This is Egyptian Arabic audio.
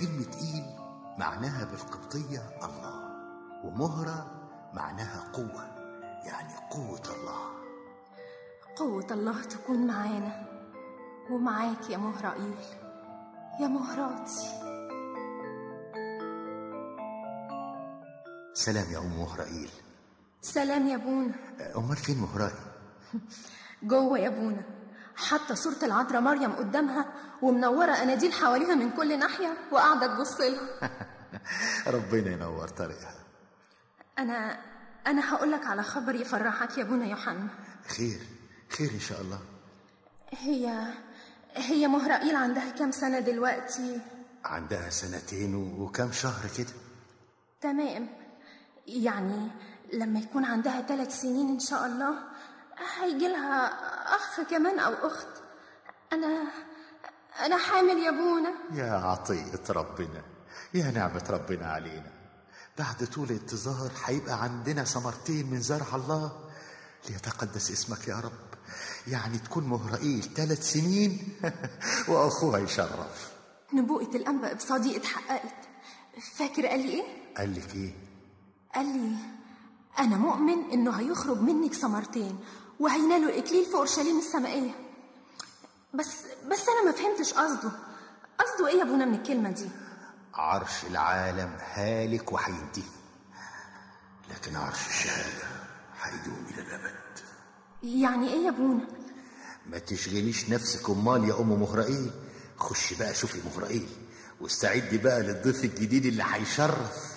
كلمة إيل معناها بالقبطية الله ومهرة معناها قوة يعني قوة الله قوة الله تكون معانا ومعاك يا مهرائيل يا مهراتي سلام يا أم مهرائيل سلام يا بونا أمال فين مهرائي جوه يا بونا حاطة صورة العذراء مريم قدامها ومنورة أناديل حواليها من كل ناحية وقاعدة تبص لها ربنا ينور طريقها أنا أنا هقول لك على خبر يفرحك يا بونا يوحنا خير خير إن شاء الله هي هي مهرائيل عندها كام سنة دلوقتي عندها سنتين وكم شهر كده تمام يعني لما يكون عندها ثلاث سنين إن شاء الله هيجي لها أخ كمان أو أخت أنا أنا حامل يا بونا يا عطية ربنا يا نعمة ربنا علينا بعد طول انتظار هيبقى عندنا ثمرتين من زرع الله ليتقدس اسمك يا رب يعني تكون مهرائيل ثلاث سنين واخوها يشرف نبوءة الأنبا إبصادي اتحققت فاكر قال لي إيه؟ قال لك ايه قال لي أنا مؤمن إنه هيخرج منك ثمرتين وهينالوا الإكليل في أورشليم السمائية بس بس أنا ما فهمتش قصده قصده إيه يا أبونا من الكلمة دي؟ عرش العالم هالك وهينتهي لكن عرش الشهادة هيدوم إلى الأبد يعني إيه يا أبونا؟ ما تشغليش نفسك أمال يا أم مهرائيل خش بقى شوفي مهرائيل واستعدي بقى للضيف الجديد اللي هيشرف